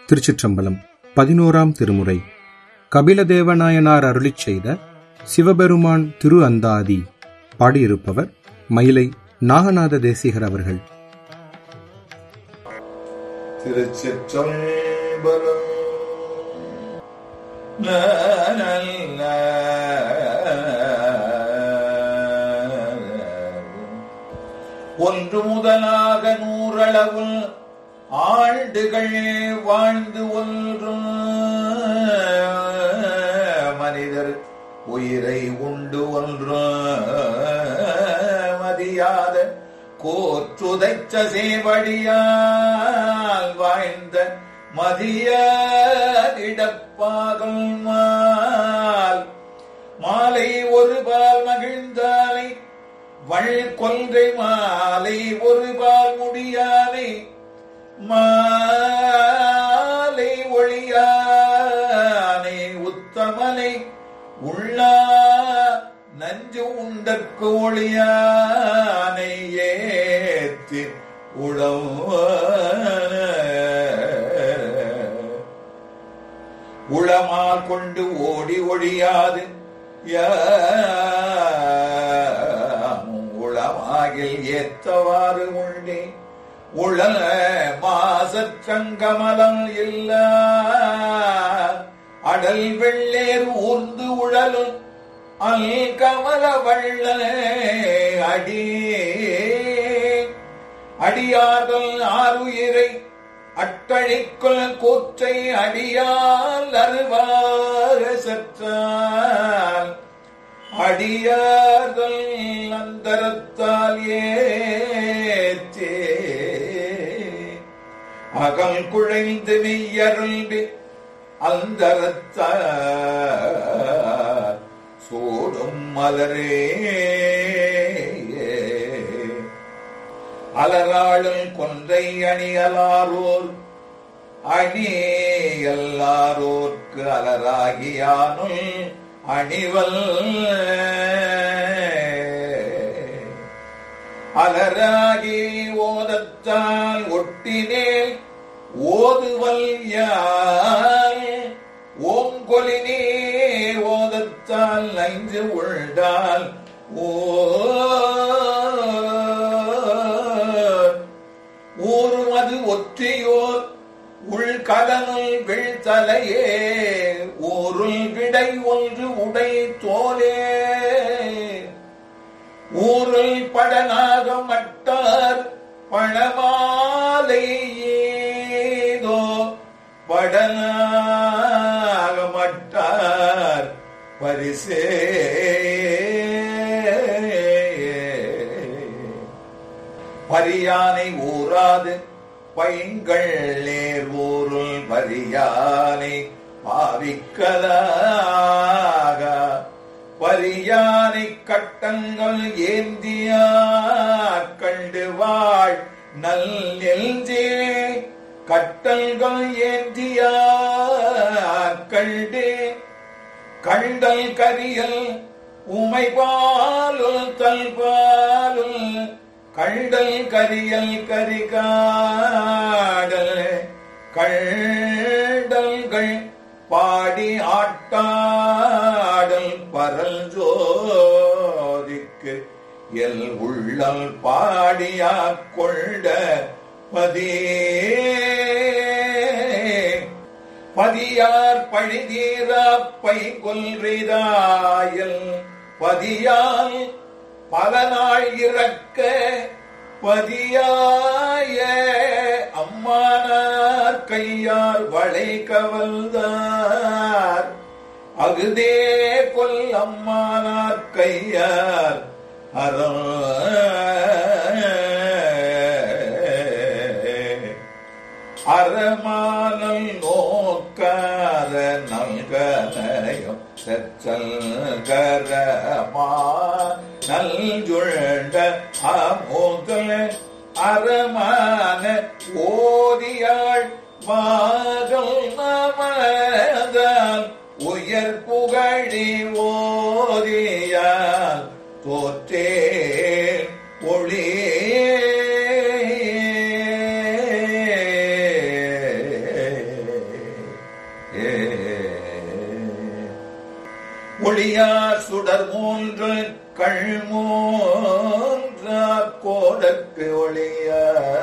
திருச்சிற்றம்பலம் பதினோராம் திருமுறை கபிலதேவநாயனார் அருளிச் செய்த சிவபெருமான் திரு அந்தாதி பாடியிருப்பவர் மயிலை நாகநாத தேசிகர் அவர்கள் திருச்சிற்றம்பலம் ஒன்று முதலாக நூறளவு ஆண்டுகள் வாழ்ந்து ஒன்று மனிதர் உயிரை உண்டு ஒன்று மதியாத கோற்றுதைச்ச சேவடியால் வாழ்ந்த மதியடிடப்பாகும் மால் மாலை ஒரு பால் மகிழ்ந்தானை வள் கொன்றை மாலை ஒரு பால் முடியானை மாலை ஒளியானை உத்தமனை உள்ளா நஞ்சு உண்டற்கு ஒளியானை ஏத்தி உழவ உளமால் கொண்டு ஓடி ஒழியாது யாமும் உளமாகில் ஏத்தவாறு உண்டே உளல மாசற்றங்கமலம் இல்ல அடல் வெள்ளேர் ஊர்ந்து உழலும் அல் கமல வள்ள அடி அடியார்கள் ஆறுயிரை அட்டழிக்குள் கூற்றை அடியால் அருவார சற்றால் அடியார்கள் அந்தரத்தால் ஏத்தே அகம் குழைந்து மெய்யருள்பி அந்தரத்தால் சூடும் மலரே அலராளும் கொன்றை அணியலாரோர் அணி எல்லாரோர்க்கு அலராகியானும் அணிவல் அலராகி ஓதத்தால் ஒட்டினேல் ஓதுவல் யால் ஓங்கொலினே ஓதத்தால் ஐந்து உள்டால் ஓ ஊருமது ஒற்றியோர் உள்கலனுள் வீழ்த்தலையே ஊருள் விடை ஒன்று உடை தோலே ஊருள் படனாக மட்டார் பழமாலை ஏதோ படனாக மட்டார் பரிசே பரியானை ஊராது பைங்கள் நேர் ஊருள் பரியானை பாவிக்கலாக பரியானை கட்டங்கள் ஏந்தியா கண்டு வாழ் நல் நெஞ்சே கட்டல்கள் ஏந்தியா கண்டு கண்டல் கரியல் உமை பாலுல் தல் பாலுல் கண்டல் கரியல் கரிகாடல் கண்டல்கள் பாடி ஆட்டாடல் பரல் ஜோதிக்கு எல் உள்ளல் பாடியாக் கொண்ட பதியே பதியார் பழிதீரா பை கொல்றிதாயல் பதியால் பல நாள் இறக்க பதியாய அம்மானார் கையார் வளை கவல்தார் அகுதே கொல் அம்மானார் கையார் அறம் அறமானல் நோக்காத நல்கனயம் செச்சல் கரமா நல்ஜுழ்ந்த அமுதல் அறமான ஓதியாள் மாதல் நமதால் உயர் புகழி ஓதியால் தோற்றே ஒளி ஏ ஒளியா சுடர் மூன்று கள்மூன்றார் கோடற்கு ஒளியா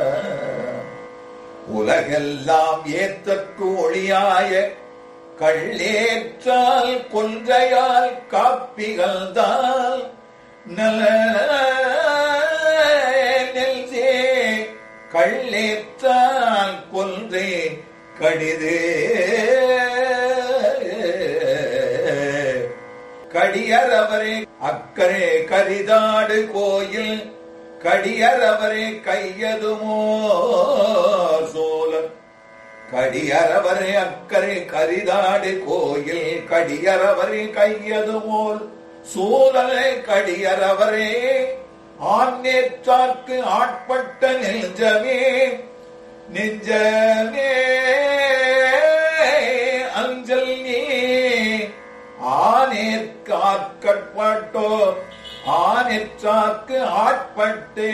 உலகெல்லாம் ஏத்தற்கு ஒளியாய கள்ளேற்றால் கொன்றையால் காப்பிகள்தால் நல நெல்சே கள்ளேற்றால் கொன்றே கடிதே கடியரவரே அக்கரே கரிதாடு கோயில் கடியரவரே கையதுமோ சோழன் கடியரவரே அக்கரை கரிதாடு கோயில் கடியரவரே கையதுமோல் சூழலை கடியரவரே ஆன்னேற்றார்க்கு ஆட்பட்ட நெஞ்சமே நெஞ்சமே அஞ்சல் நீ ஆனேற்காட்கட்பட்டோ ஆனேற்றார்க்கு ஆட்பட்டே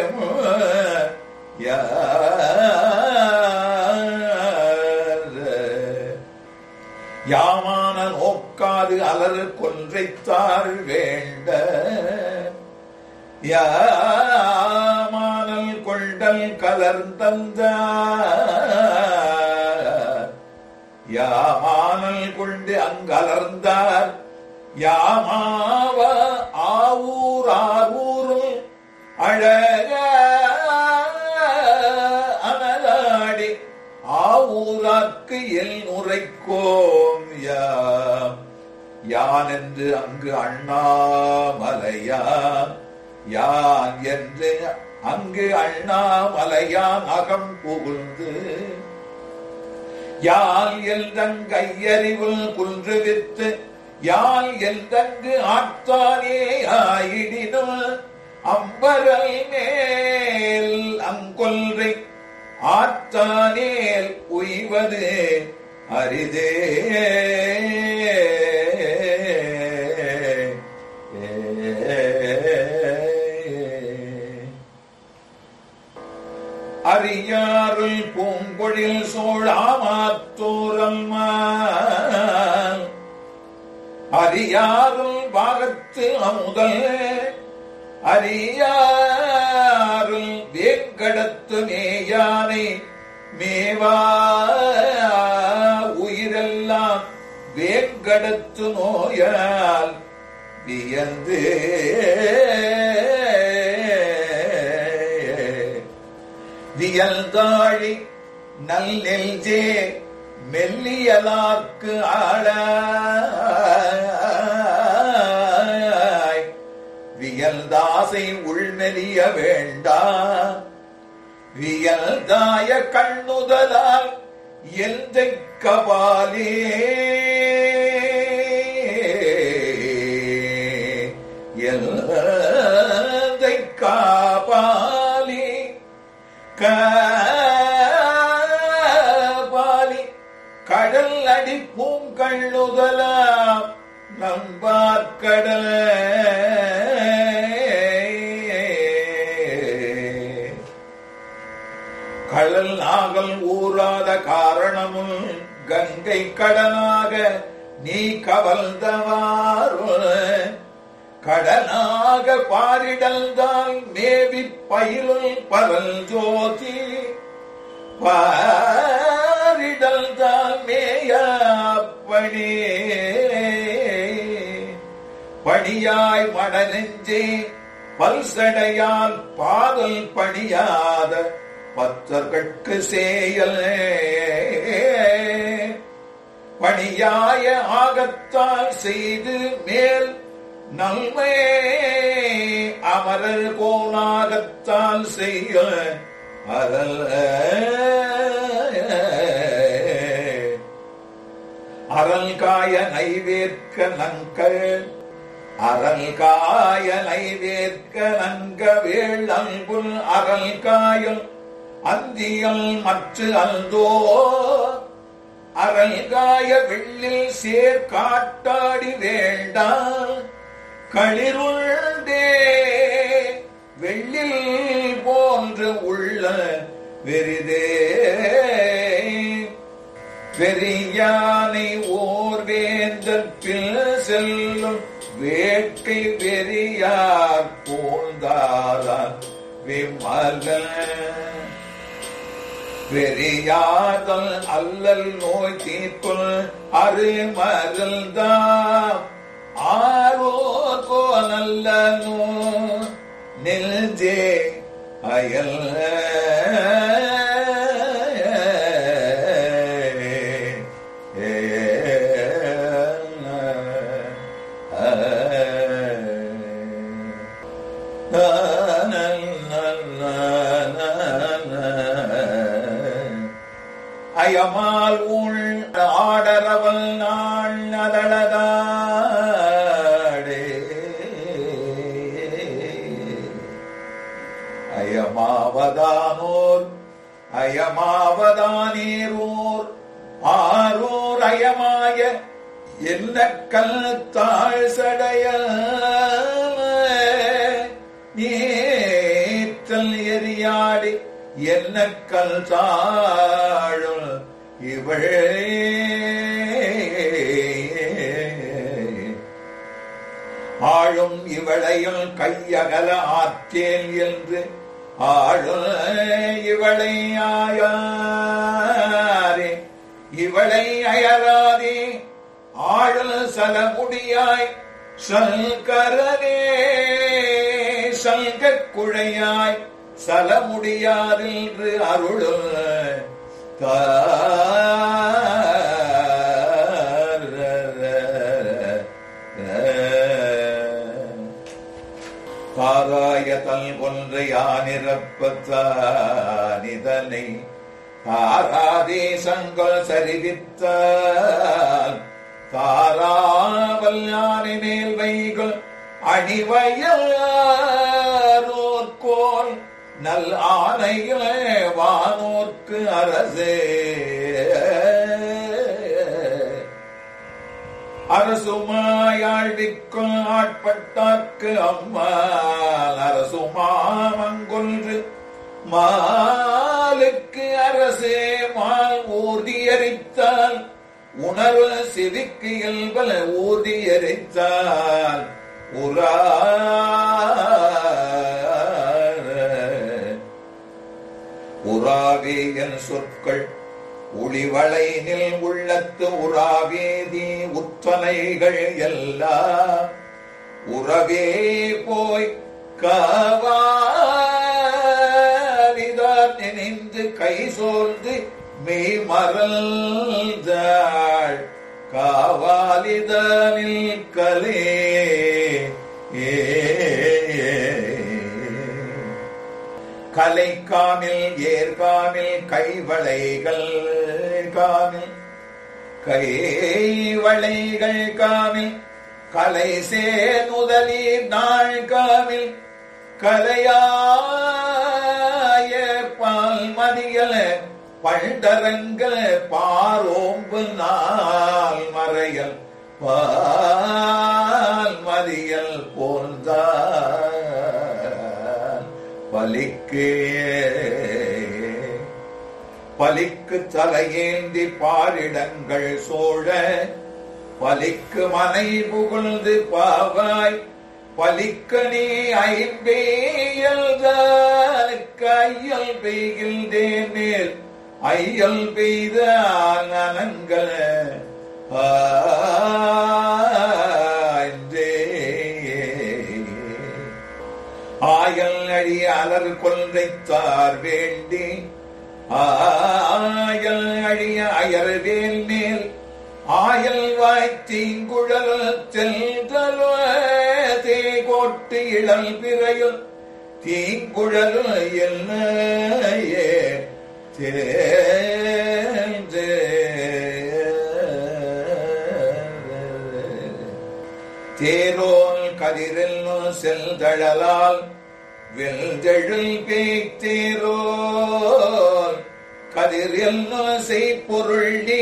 யாமான நோக்காது அலர் கொன்றைத்தார் வேண்ட யாமானல் கொண்டல் கலர்ந்தந்த யாமானல் கொண்டு அங்கலர்ந்தார் யாமாவ ஆவூர் ஆவூரும் அழக அனலாடி ஆவூராக்கு எல் நுரைக்கோம் யாம் யான் என்று அங்கு அண்ணாமலையான் யான் என்று அங்கு அண்ணாமலையான் அகம் புகுந்து யால் எல்தங்கையறிவுள் குன்று வித்து யால் எல்தங்கு ஆத்தானே ஆயிடினும் அம்பரல் மேல் அங்கொல்றை ஆத்தானேல் உய்வது அரிதே அறியாருள் பூங்கொழில் சோழாமாத்தோரம்மா அறியாருள் பாகத்து அமுதல் அறியாருள் வேங்கடத்து மேயானை மேவா உயிரெல்லாம் வேங்கடத்து நோயால் வியந்து வியல்தாழி நல் நெல்ஜே மெல்லியலாக்கு ஆளாய் வியல்தாசை உள்மெலிய வேண்டா வியல்தாய கண்ணுதலால் எந்தை கபாலே எந்தை காபாலி காபாலி கடல் அடி பூங்கண்ணுதலாம் நம்பார்கடல் கடல் நாகல் ஊராத காரணமும் கங்கை கடனாக நீ கவல்தவாறு கடனாக பாரிடல்தான் மேவி பயிலுள் பரல் ஜோதி பாரிடல்தான் மேயப்படி பணியாய் மடநெஞ்சே பல்சடையால் பாதல் பணியாத பத்தர்கட்கு செயல் பணியாய ஆகத்தால் செய்து மேல் நல்மே அமரர் கோணாகத்தால் செய்ய அறல் அறல் காய நைவேற்க நங்கள் அறல் காய நைவேற்க நங்க வேள் அன்புல் அறல் காயல் அந்தியல் மற்ற அல்தோ அறல் காய வெள்ளில் சேர் காட்டாடி வேண்டாம் களிருண்டே வெள்ளில் போன்று உள்ள வெறிதே பெரியானை ஓர் வேந்தற்பில் செல்லும் வேட்கை வெறியார் போந்தாரான் விமல வெறியாதல் அல்லல் நோய் தீர்ப்புல் அருமருந்தாம் ஆரோர் போலல்ல நோ நெல்ஜே அயல் அயமால் உள் ஆடரவல் நாள் அதழதாடே அயமாவதானோர் அயமாவதானேரோர் ஆரோர் அயமாய என்ன கல் தாழ் சடைய நீற்றல் எரியாடி என்ன கல் தாழும் இவள் ஆளும் இவளையும் கையகல ஆற்றேன் என்று ஆளும் இவளை ஆயாரே இவளை அயராதே ஆழல் சலமுடியாய் சல்கரனே சல்க குழையாய் சலமுடியாதின்று அருளும் பாராய தல் ஒன்றை ஆனிரப்பத்தானிதனை தாராதேசங்கள் சரிவித்தால் தாராவல் யானை மேல் வைகள் அணிவயோர்கோல் நல் ஆணையிலே வானோர்க்கு அரசே அரசுமாயாழ்விக்கும் ஆட்பட்டார்க்கு அம்மாள் அரசுமாமங்கொன்று மாலுக்கு அரசே மால் ஊர்தியரித்தால் உணர்வு செவிக்கு இயல்பல ஊர்தியரித்தால் உரா உராவேயன் சொற்கள் ஒளிவளைனில் உள்ளத்து உராவேதி உத்தனைகள் எல்லாம் உறவே போய் காவாரிதான் நினைந்து கை சோர்ந்து மெய் மறந்தாள் காவாலிதானில் கலே ஏ கலைக்காமில் ஏற்காமில் கைவளைகள் காமில் கைவளைகள் காமில் கலை சேனுதலீர் நாள் காமில் கலையாய பால் மதியல பண்டரங்கள் பாரோம்பு நாள் மறையல் பால் மதியல் போந்தார் பலிக்கு பலிக்கு தலையேந்தி பாரிடங்கள் சோழ பலிக்கு மனை புகழ்ந்து பாவாய் பலிக்க நீ ஐம்பேயல்தானுக்கு ஐயல் பெய்கின்றேன் மேல் ஐயல் பெய்த நனங்கள் ஆயல் அழி அலர் கொன்றைத்தார் வேண்டி ஆயல் அழிய அயர் வேல் மேல் ஆயல் வாய் தீங்குழல் செல்தல் தே கோட்டு இளல் பிறையுள் தீங்குழல் என்ன தேர்ந்து தேரோல் கதிரில் செல்தழலால் வெல்தெழில் பேய்த்தேரோல் கதிரில் செய்பொருள் நீ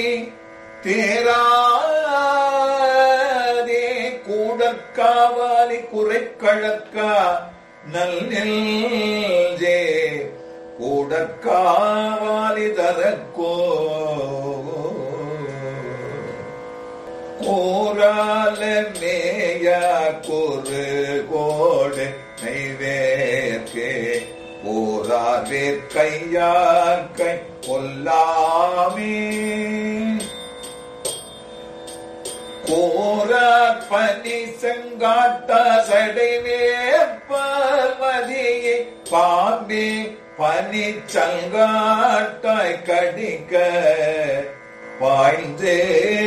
தேராதே கூடற்காவாலி குறைக்கழக்கா நல் நெல்ஜே கூடற்காவாலி தரக்கோ கூறால மேயா குறு கோடு நைவேற்கே போராவேற் கையார்கை கொல்லாமே கோரார் பனி செங்காட்ட சடைவேற்பல் மதியை பாம்பே பனி சங்காட்டாய் கடிக்க பாய்ந்தே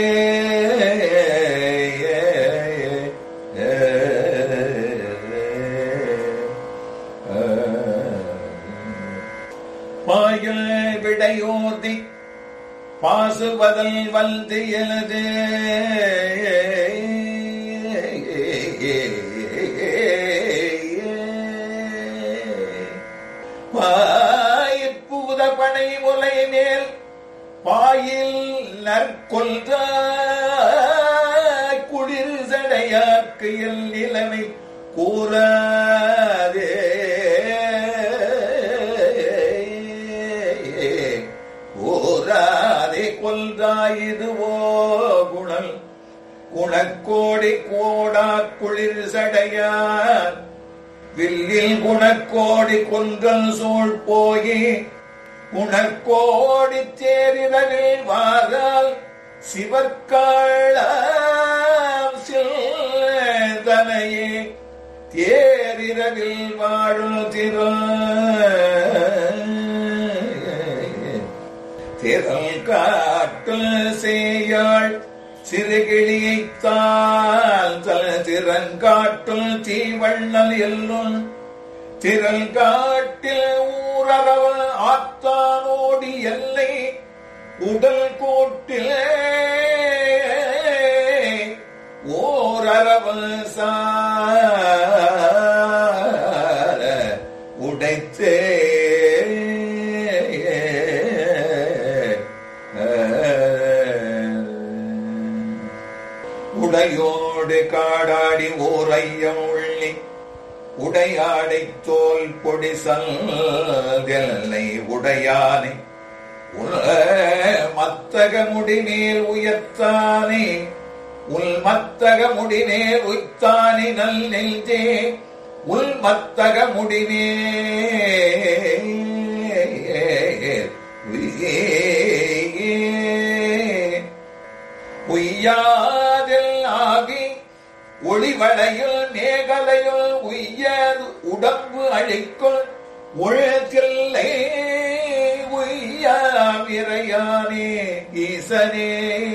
பாயல் விடையோதி பாசுபதல் வந்து எனது பாய்ப்பூத பனை முலை மேல் பாயில் நற்கொன்ற குளிர் சடையாக்கையில் நிலைமை கூறாதே கூறாதே கொன்றாயுதுவோ குணல் குணக்கோடி கோடா குளிர் சடையார் வில்லில் குணக்கோடி கொன்றல் சூழ் போயே உணர்கோடி தேரிடவில் வாரால் சிவக்காளாம் சில்தனையே தேரிரவில் வாழும் திரு திரள் காட்டு செய்யாள் சிறுகிழியைத்தால் தல திறங்காட்டுள் தீவண்ணல் எல்லும் திரள் காட்டில் ஊரறவ ஆத்தானோடி எல்லை உடல் கோட்டிலே ஓரறவ சார உடைத்தே உடையோடு காடாடி ஓர் ஐயம் உள்ளி உடையாடை தோல் பொடி சல்லை உடையானை மத்தக முடிமேல் உயர்த்தானே உள் மத்தக முடிமேல் உய்த்தானே நல் நெஞ்சே உள் மத்தக முடிமே உய்யாதில் ஆகி ஒளிவளையில் மேகலையில் உய்ய உடம்பு அழிக்குள் ஒழுக்கில்லை உய்யாமிரையானே ஈசனே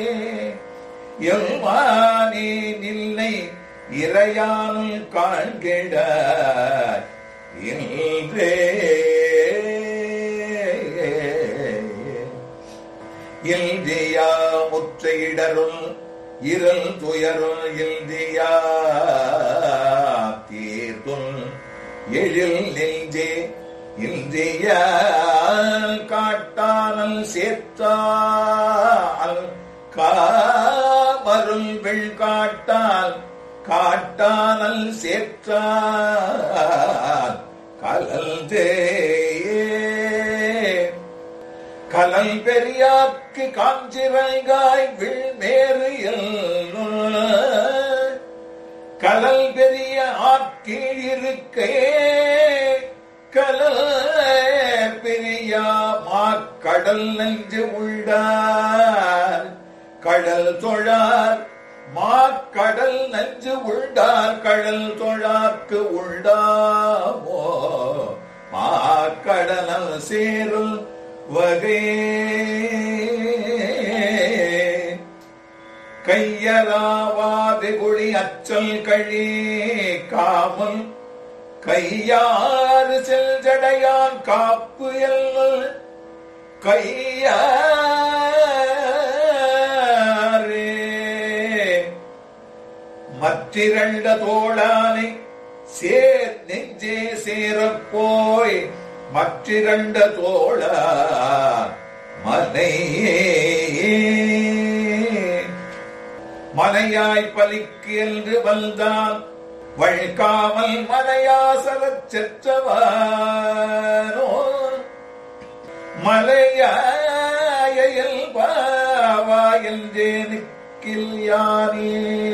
எல்மானே நில்லை இறையானுள் காண்கிட இன்றே இந்தியா முற்றையிடருள் இருள் துயருள் இந்தியா தீர்த்துள் எழில் நெஞ்சே இந்திய காட்டானல் சேர்த்தால் காமருள் வெள் காட்டால் காட்டானல் சேர்த்தால் கலந்தே கலல் பெரியாக்கு காஞ்சிரங்காய் விழ்மேறு கலல் பெரிய ஆட்கீழ் இருக்கே கலல் பெரியா மாக்கடல் நெஞ்சு உள்ளார் கடல் தொழார் மாக்கடல் நெஞ்சு உள்ளார் கடல் தொழாக்கு உள்ளாமோ மாக்கடல் சேருள் வகை கையராவாது குழி அச்சல் கழி காமல் கையாறு செல் ஜடையான் காப்பு எல் கையாரே மற்றிரண்ட தோளானை சேர் நெஞ்சே சேரப் போய் மற்றிரண்ட தோழ மனையே மனையாய் பலிக்கு என்று வந்தான் வழ்காமல் மலையாசரச் செற்றவானோ மலையாயல் பாவா என்றே நிற்க எனக்கில் யானே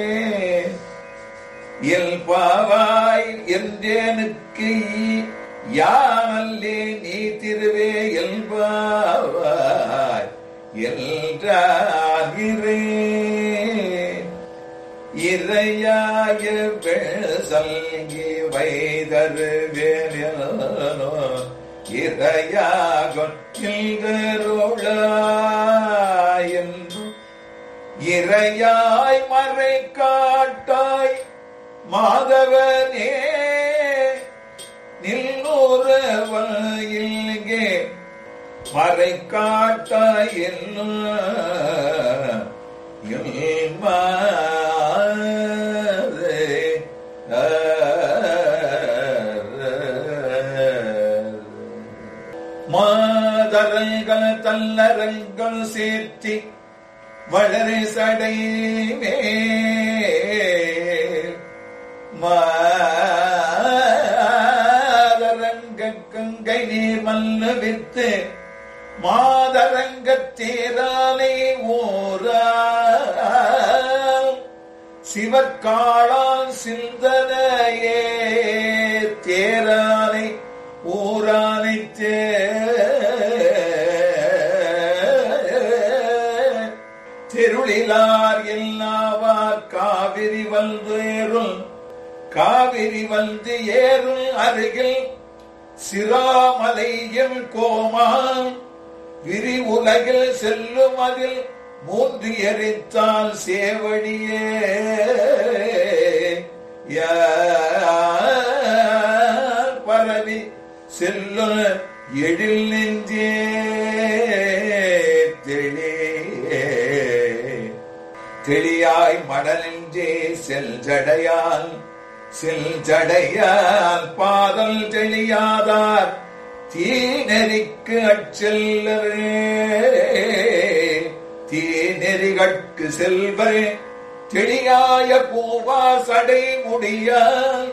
இயல்பாவாய் என்றேனுக்கு யானல்லே நீ திருவே இயல்பாவாய் என்றாகிறே இறையாய பெசல்கி வைதருவேனோ இறையாக என்று இறையாய் மறை காட்டாய் மாதவனே நில்லூரவன் இல்கே மறை காட்டாய் மாதரங்கள் தல்லரங்கள் சேர்த்தி வளரை சடை மாதரங்க கங்கை நீர் மல்ல வித்து மாதரங்க தேரானை ஓரா சிவக்காளான் சிந்தனையே தேரானை ஊரானை தே தெருளிலார் எல்லாவார் காவிரி வந்து ஏறும் காவிரி வந்து ஏறும் அருகில் சிராமலையில் கோமான் விரி உலகில் செல்லும் அதில் மூன்று எரித்தால் சேவடியே யார் பரவி செல்லும் எழில் நெஞ்சே தெளியே தெளியாய் மடலின்றே செல் ஜடையால் செல் ஜடையால் பாதல் தெளியாதார் தீநெறிக்கு அச்செல்லரே தீநெறிகட்கு செல்வரே தெளியாய பூவா சடை முடியால்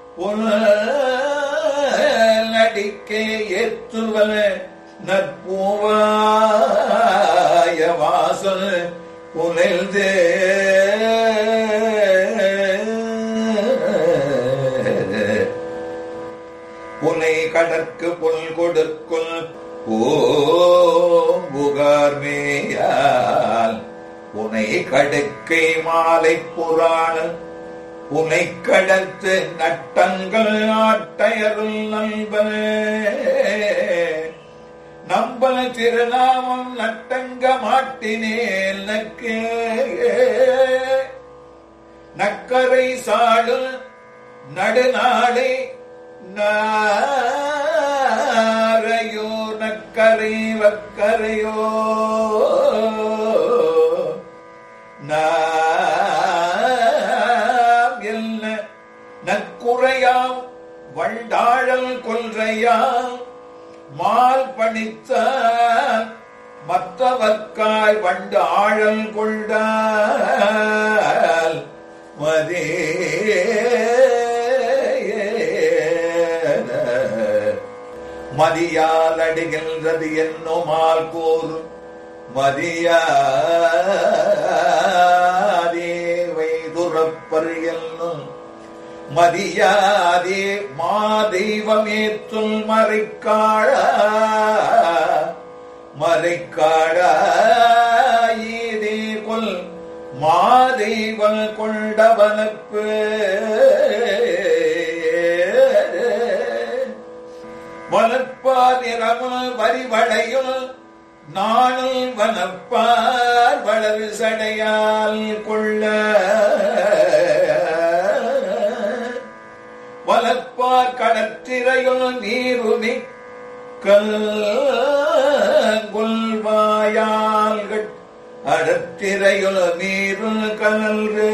நடிக்கே ஏத்துவல நற்பூவாய வாசல் புனல்தே புனை கடற்கு புல் கொடுக்குள் ஓம்புகார்மேயால் புனை கடுக்கை மாலை புராண புனை கடத்து நட்டங்கள் ஆட்டையருள் நண்பனே நம்பன திருநாமம் நட்டங்க மாட்டினேல் நக்கே நக்கரை சாடு நடுநாளை நாரையோ நக்கரை வக்கரையோ நாம் என்ன நக்குறையாம் வண்டாழல் கொல்றையாம் மால் பணித்த மற்றவர்க்காய் வண்டு ஆழல் கொண்டால் மதே மதியால் அடிகின்றது என்னுமால் கூறும் மதியாதே வைதுரப்பர் என்னும் மதியாதே மாதெய்வமேத்துள் மறைக்காழ மறைக்காழாயேதே கொல் மாதெய்வம் கொண்டவனப்பு வளர்ப்பார் நிறமுல் வரிவளையுள் நாணல் வனப்பார் வளர் சடையால் கொள்ள வளர்ப்பார் கடற்றிரையுள் நீருமி கல்வாயால் அடத்திரையுள் நீருள் கலல்று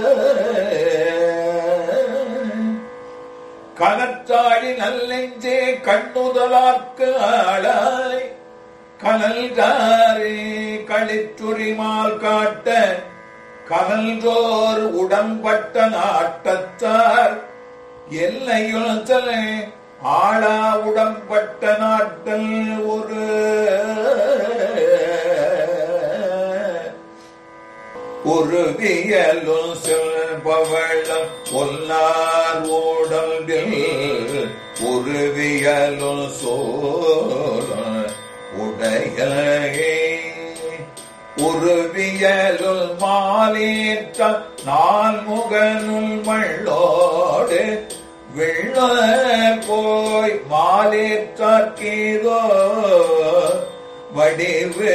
கனத்தாடி நல்லெஞ்சே கண்ணுதலாக்கு ஆளாய் கனல்காரே களித்துரிமால் காட்ட கனல்தோர் உடம்பட்ட நாட்டத்தார் எல்லையுள் தலை ஆளா உடம்பட்ட நாட்டல் ஒரு உருவியலும் செல்பவளம் ஒல்லார் ஓடம்பில் உருவியலும் சோழ உடையே உருவியலுள் மாலேற்ற நான்முகனுள் மள்ளோடு வெள்ள போய் மாலேற்றீதோ வடிவே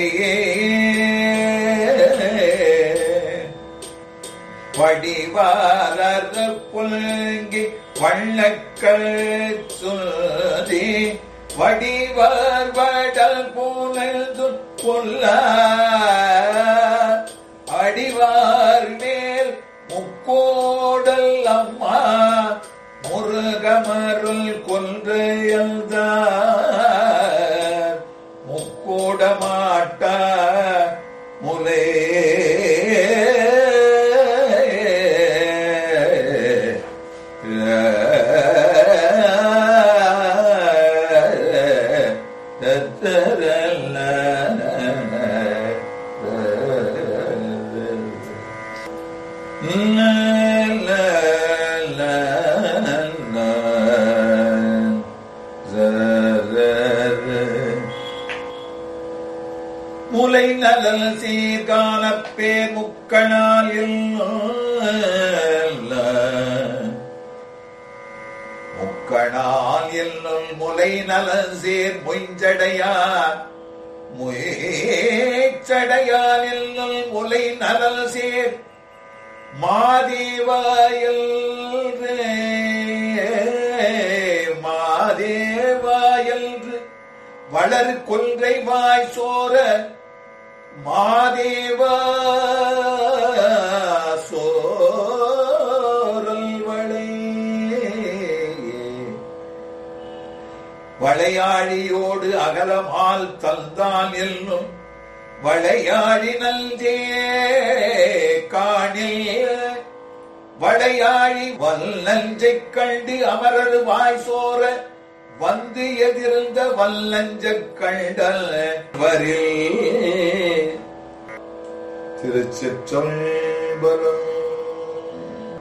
வடிவாரர் புல்கி வண்ணக்கள் சுதி வடிவர் வடல் புனது கொல்ல அடிவார் மேல் முக்கோடல் அம்மா முருகமருள் கொன்று எழுத முக்கோடமாட்ட முலே முலை நலல் சீர்கான பேர் முக்கணால் முக்கணால் என்னுள் முலை நலன் சேர் மொய்ஞ்சடையார் முயச்சடையால் என்னுள் முலை நலல் சேர் மாதேவாயல் மாதேவாயல் வளர் கொன்றை வாய் சோர மாதேவா சோரல் வளை வளையாழியோடு அகலமால் தந்தான் என்னும் வளையாழி நல்தே காணில் வளையாழி வல் நஞ்சைக் கண்டு அமரர் வாய் சோர வந்து எதிர்ந்த வல்லஞ்ச கண்டல் வரில் திருச்சிற்றம்பலம்